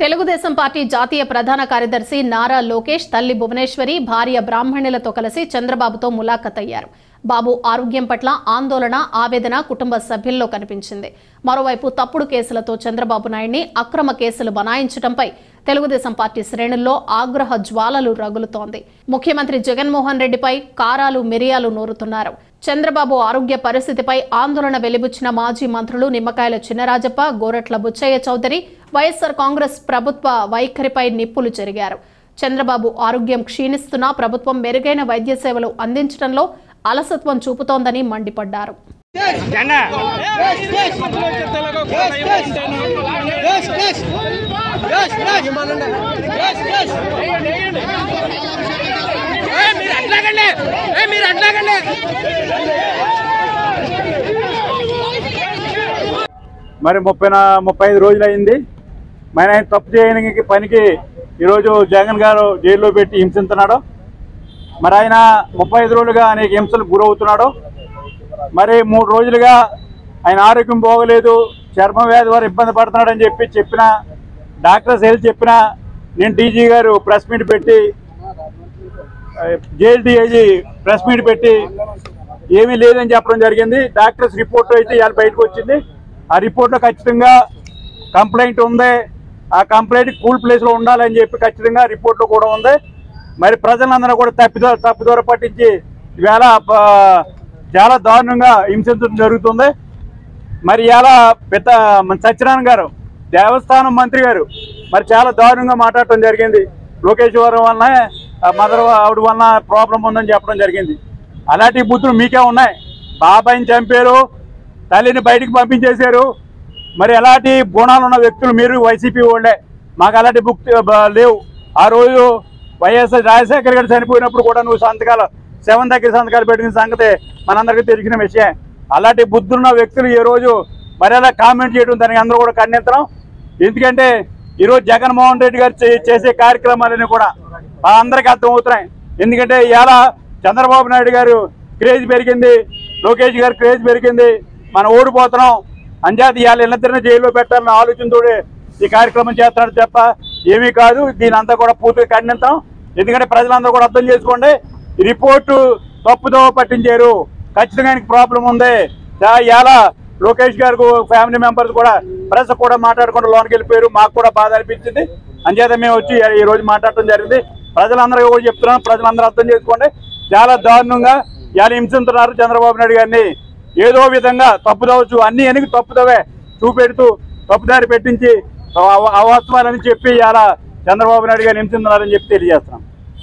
Telugu Desam party జాతీయ ప్రధాన కార్యదర్శి నారా లోకేష్ తల్లి భువనేశ్వరి భార్య బ్రాహ్మణులతో కలిసి చంద్రబాబుతో ములాఖత్ అయ్యారు బాబు ఆరోగ్యం పట్ల ఆందోళన ఆవేదన కుటుంబ సభ్యుల్లో కనిపించింది మరోవైపు తప్పుడు కేసులతో చంద్రబాబు నాయుడిని అక్రమ కేసులు బనాయించడంపై తెలుగుదేశం పార్టీ శ్రేణుల్లో ఆగ్రహ జ్వాలలు రగులుతోంది ముఖ్యమంత్రి జగన్మోహన్ రెడ్డిపై కారాలు మిరియాలు నూరుతున్నారు చంద్రబాబు ఆరోగ్య పరిస్థితిపై ఆందోళన వెలిబుచ్చిన మాజీ మంత్రులు నిమ్మకాయల చినరాజప్ప గోరట్ల బుచ్చయ్య చౌదరి వైఎస్సార్ కాంగ్రెస్ ప్రభుత్వ వైఖరిపై నిప్పులు చెరిగారు చంద్రబాబు ఆరోగ్యం క్షీణిస్తున్నా ప్రభుత్వం మెరుగైన వైద్య సేవలు అందించడంలో అలసత్వం చూపుతోందని మండిపడ్డారు జెండా ఏయ్, మీరు అట్లాగండి ఏయ్, మీరు అట్లాగండి మరి ముప్పై నా- ముప్పై ఐదు రోజులు అయింది మరి ఆయన తప్పు చేయడానికి పనికి ఈరోజు జగన్ గారు జైల్లో పెట్టి హింసిస్తున్నాడు మరి ఆయన ముప్పై ఐదు రోజులుగా అనేక హింసలకు గురవుతున్నాడు మరి మూడు రోజులుగా ఆయన ఆరోగ్యం బాగోలేదు చర్మ వ్యాధి వారు ఇబ్బంది పడుతున్నాడని చెప్పి చెప్పిన డాక్టర్స్ వెళ్ళి చెప్పినా నేను డీజీ గారు ప్రెస్ మీట్ పెట్టి జైలు డిఐజీ ప్రెస్ మీట్ పెట్టి ఏమీ లేదని చెప్పడం జరిగింది డాక్టర్స్ రిపోర్ట్ అయితే ఇవాళ బయటకు వచ్చింది ఆ రిపోర్ట్లో ఖచ్చితంగా కంప్లైంట్ ఉంది ఆ కంప్లైంట్ కూల్ ప్లేస్లో ఉండాలని చెప్పి ఖచ్చితంగా రిపోర్ట్లో కూడా ఉంది మరి ప్రజలందరూ కూడా తప్పిదో తప్పిదూర పట్టించి ఈవేళ ఆ, చాలా దారుణంగా హింసించడం జరుగుతుంది మరి ఇలా పెద్ద మన సత్యనారాయణ గారు దేవస్థానం మంత్రి గారు మరి చాలా దారుణంగా మాట్లాడటం జరిగింది లోకేశ్వరం వలన ఆ మదర్ ఆవిడ వలన ప్రాబ్లం ఉందని చెప్పడం జరిగింది అలాంటి బుద్ధులు మీకే ఉన్నాయి బాబాయిని చంపారు తల్లిని బయటికి పంపించేశారు మరి ఎలాంటి గుణాలు ఉన్న వ్యక్తులు మీరు వైసీపీ వాళ్ళే మాకు అలాంటి బుక్ బ- లేవు ఆ రోజు వైఎస్ఆర్ రాజశేఖర్ గారు చనిపోయినప్పుడు కూడా నువ్వు సంతకాలు సెవెన్ దగ్గర సంతకాలు పెట్టిన సంగతి మనందరికీ తెలిసిన విషయం అలాంటి బుద్ధులున్న వ్యక్తులు ఈ రోజు మరి అలా కామెంట్ చేయడం దానికి అందరూ కూడా ఖండించడం ఎందుకంటే ఈరోజు జగన్మోహన్ రెడ్డి గారు చే- చేసే కార్యక్రమాలన్నీ కూడా మా అందరికీ అర్థమవుతున్నాయి ఎందుకంటే ఇవాళ చంద్రబాబు నాయుడు గారు క్రేజ్ పెరిగింది లోకేష్ గారు క్రేజ్ పెరిగింది మనం ఓడిపోతున్నాం అంచేత ఇవాళ ఇళ్ళిద్దరిని జైల్లో పెట్టాలన్న ఆలోచనతోటి ఈ కార్యక్రమం చేస్తున్నాడు తప్ప ఏమీ కాదు దీని అంతా కూడా పూర్తిగా ఖండిస్తాం ఎందుకంటే ప్రజలందరూ కూడా అర్థం చేసుకోండి ఈ రిపోర్టు తప్పుదో పట్టించారు ఖచ్చితంగా ఆయనకి ప్రాబ్లం ఉంది చా- ఇవాళ లోకేష్ గారు ఫ్యామిలీ మెంబర్స్ కూడా ప్రెస్ కూడా మాట్లాడకుండా లోనికి వెళ్ళిపోయారు మాకు కూడా బాధ అనిపించింది అంచేత మేము వచ్చి ఈ రోజు మాట్లాడటం జరిగింది ప్రజలందరూ కూడా చెప్తున్నాం ప్రజలందరూ అర్థం చేసుకోండి చాలా దారుణంగా ఇవాళ హింసిస్తున్నారు చంద్రబాబు నాయుడు గారిని ఏదో విధంగా తప్పుదవచ్చు అన్ని ఎనికి తప్పుదవే చూపెడుతూ తప్పుదారి పెట్టించి అవ- అవాస్తవాలని చెప్పి ఇవాళ చంద్రబాబు నాయుడు గారిని హింసిస్తున్నారని చెప్పి తెలియజేస్తున్నాం